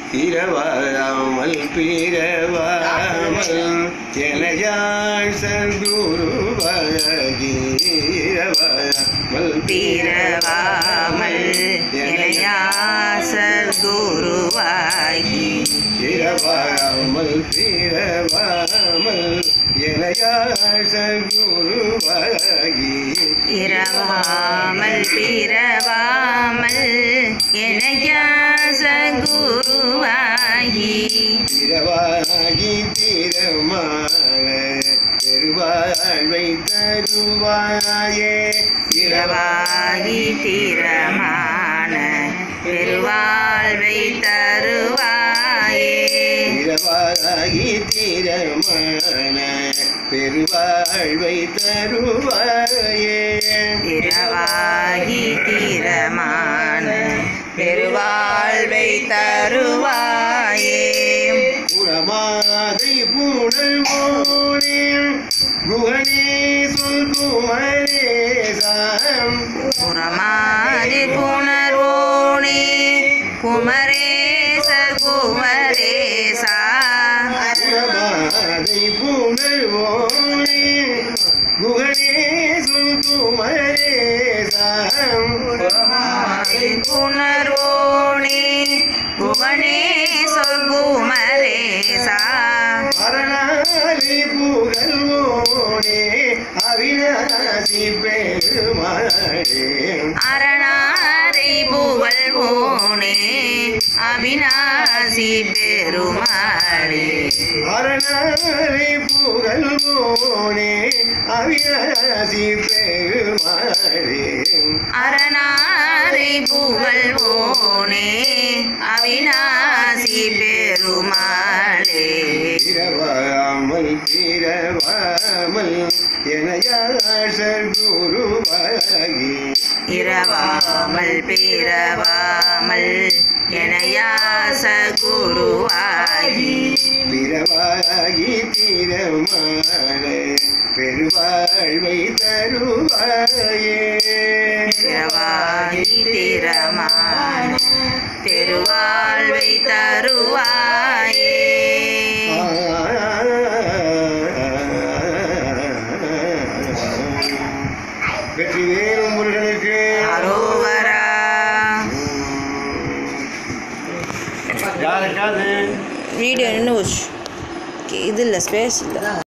இரவாமல் பீரவாமல் எனையாள் சங்குருவாகி இரவாமல் பிறவாமல் இணையாசர் குருவாகி இரவாமல் பீரவாமல் எனையாள் சங்குருவாகி இரவாமல் பிறவாமல் இணையாசர் குருவாகி இரவாகி தீரமான பெருவாழ்வை தருவாயே இரவாகி தீரமான பெருவாழ்வை தருவாயே இரவாகி தீரமான பெருவாழ்வை தருவாயே இரவாகி தீரமான பெருவாழ்வை தருவாயே புறமாதை புனல்வோனே குகனே சொல் குமரேசாம் புறமாதி புணர்வோனே குமரேச குமரேசா புறமாதை புனல்வோனே குகனே சொல் குமரேசாம் புறமாதி புணர்வோனே குமரேச குமரேசா அரணாலி புகழ்வோனே அவிநாசி பெருமாளே அரணாரை புகழ்வோனே அவிநாசி பெருமாளே அரணாலி புகழ்வோனே அவிநாசி பெருமாளே அரணாரை புகழ்வோனே அவிநாசி பெருமாளே இரவாமல் பிறவாமல் எனையாசர் குருவாகி இரவாமல் பிறவாமல் எனையாச குருவாகி பிறவாகி தீரமான பெருவாழ்வை தருவாயே இரவாகி திறமான திருவாழ்வை தருவாயே வெற்றி வேணும் முருகனுக்கு அரோகரா யாருக்காது வீடியோ நின்று இது இல்லை ஸ்பேஸ் இல்லை